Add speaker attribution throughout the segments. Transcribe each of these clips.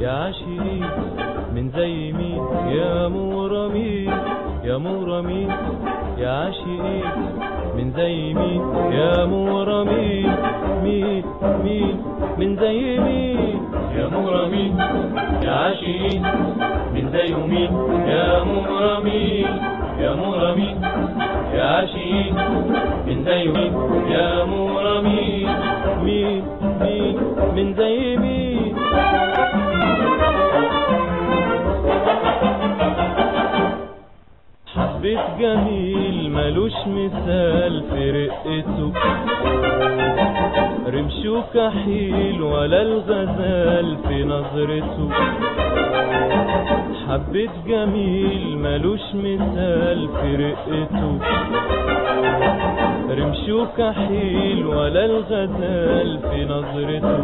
Speaker 1: يا عاشقين من زي مين يا مغرمين يا مغرمين يا عاشقين من زي مين يا مغرمين مين مين من زي مين يا مغرمين يا عاشقين من زي مين يا مغرمين يا مغرمين يا عاشقين من زي مين يا مغرمين مين مين من زي مين حبيت جميل ملوش مثال في رقته رمشه كحيل ولا الغزال في نظرته حبيت جميل ملوش مثال في رقته رمشه كحيل ولا الغزال في نظرته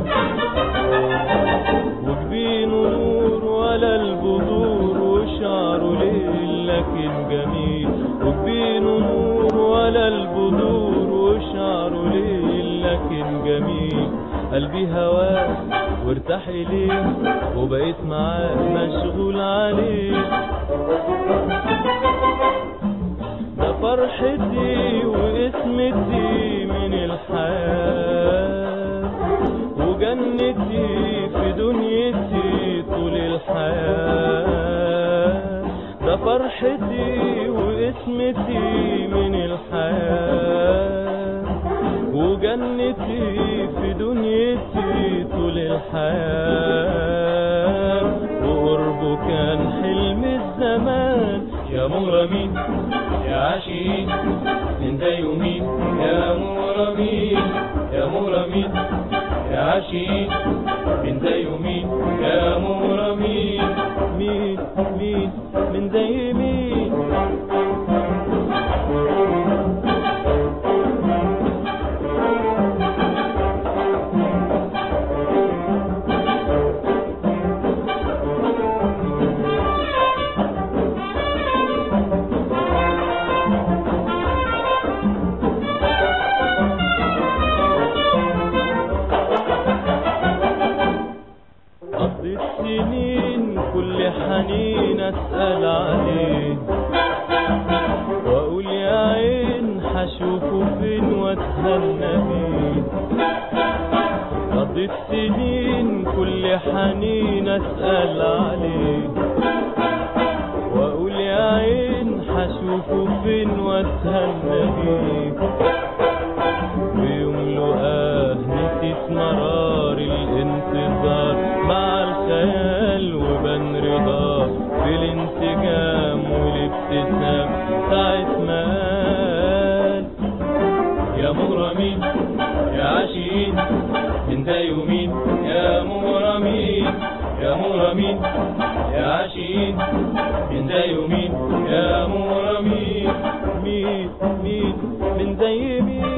Speaker 1: وجبينه نور ولا البذور وشعره ليل لكن جميل وجبينه نور ولا البذور وشعره ليل لكن جميل قلبي هواه وارتاح إليه وبقيت معاه مشغول عليه ده فرحتي واسمتي من الحياة وجنتي في دنيتي طول الحياة ده فرحتي واسمتي من الحياة وجنتي في دنيتي طول الحياة وقربه كان حلم الزمان يا مغرمين يا عاشقين من ده يومين يا مغرمين يا مغرمين يا عاشقين من ده يومين يا مغرمين مين مين من زي مين قضيت سنين كل حنين اسأل عليه واقول يا عين حشوفه فين واتهنى بيه قضيت سنين كل حنين اسأل عليه واقول يا عين حشوفه فين واتهنى بيه ويوم لقاه نسيت مرار الانتظار مع الخيال وبان رضاه في الانسجام والابتسام ساعة ما قال يا مغرمين يا عاشقين من ده يومين يا مغرمين يا مغرمين يا عاشقين من ده يومين يا مغرمين مين مين من زي مين